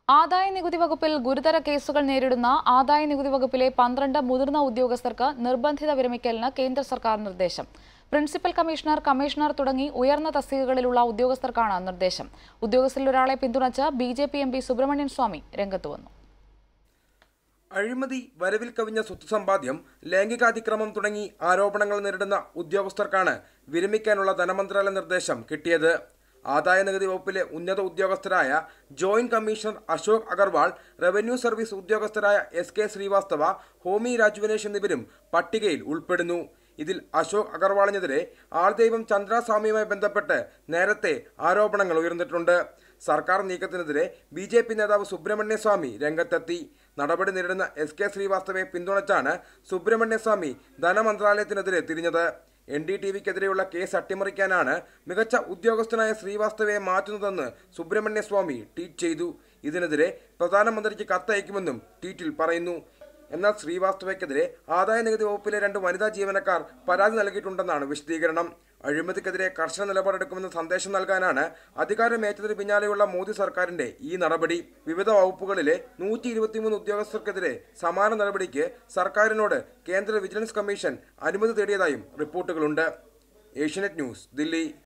ആദായ നികുതി വകുപ്പിൽ ഗുരുതര കേസുകൾ നേരിടുന്ന ആദായ നികുതി വകുപ്പിലെ പന്ത്രണ്ട് മുതിർന്ന ഉദ്യോഗസ്ഥർക്ക് നിർബന്ധിത വിരമിക്കലിന് കേന്ദ്ര സർക്കാർ നിർദ്ദേശം പ്രിൻസിപ്പൽ കമ്മീഷണർ കമ്മീഷണർ തുടങ്ങി ഉയർന്ന തസ്തികകളിലുള്ള ഉദ്യോഗസ്ഥർക്കാണ് നിർദ്ദേശം ഉദ്യോഗസ്ഥരിൽ ഒരാളെ പിന്തുണച്ച് B J P M P Subramanian Swamy രംഗത്ത് വന്നു അഴിമതി വരവിൽ കവിഞ്ഞ സ്വത്ത് സമ്പാദ്യം ലൈംഗികാതിക്രമം തുടങ്ങി ആരോപണങ്ങൾ നേരിടുന്ന ഉദ്യോഗസ്ഥർക്കാണ് വിരമിക്കാനുള്ള ധനമന്ത്രാലയ നിർദ്ദേശം കിട്ടിയത് ആദായ നികുതി വകുപ്പിലെ ഉന്നത ഉദ്യോഗസ്ഥരായ joint commissioner Ashok Agarwal revenue service ഉദ്യോഗസ്ഥരായ എസ് കെ ശ്രീവാസ്തവ ഹോമി രാജുവിനേഷ് എന്നിവരും പട്ടികയിൽ ഉൾപ്പെടുന്നു ഇതിൽ അശോക് അഗർവാളിനെതിരെ ആൾദൈവം ചന്ദ്രസ്വാമിയുമായി ബന്ധപ്പെട്ട് നേരത്തെ ആരോപണങ്ങൾ ഉയർന്നിട്ടുണ്ട് സർക്കാർ നീക്കത്തിനെതിരെ ബി ജെ പി നേതാവ് സുബ്രഹ്മണ്യ സ്വാമി രംഗത്തെത്തി നടപടി നേരിടുന്ന എസ് കെ ശ്രീവാസ്തവയെ പിന്തുണച്ചാണ് സുബ്രഹ്മണ്യ സ്വാമി ധനമന്ത്രാലയത്തിനെതിരെ തിരിഞ്ഞത് എൻ ഡി ടി വിക്കെതിരെയുള്ള കേസ് അട്ടിമറിക്കാനാണ് മികച്ച ഉദ്യോഗസ്ഥനായ ശ്രീവാസ്തവയെ മാറ്റുന്നതെന്ന് സുബ്രഹ്മണ്യ സ്വാമി ട്വീറ്റ് ചെയ്തു ഇതിനെതിരെ പ്രധാനമന്ത്രിക്ക് കത്തയക്കുമെന്നും ട്വീറ്റിൽ പറയുന്നു എന്നാൽ ശ്രീവാസ്തവയ്ക്കെതിരെ ആദായ നികുതി വകുപ്പിലെ രണ്ട് വനിതാ ജീവനക്കാർ പരാതി നൽകിയിട്ടുണ്ടെന്നാണ് വിശദീകരണം അഴിമതിക്കെതിരെ കർശന നിലപാടെടുക്കുമെന്ന സന്ദേശം നൽകാനാണ് അധികാരമേറ്റതിന് പിന്നാലെയുള്ള മോദി സർക്കാരിന്റെ ഈ നടപടി വിവിധ വകുപ്പുകളിലെ നൂറ്റി ഇരുപത്തിമൂന്ന് ഉദ്യോഗസ്ഥർക്കെതിരെ സമാന നടപടിക്ക് സർക്കാരിനോട് കേന്ദ്ര വിജിലൻസ് കമ്മീഷൻ അനുമതി തേടിയതായും റിപ്പോർട്ടുകളുണ്ട് ഏഷ്യനെറ്റ് ന്യൂസ് ദില്ലി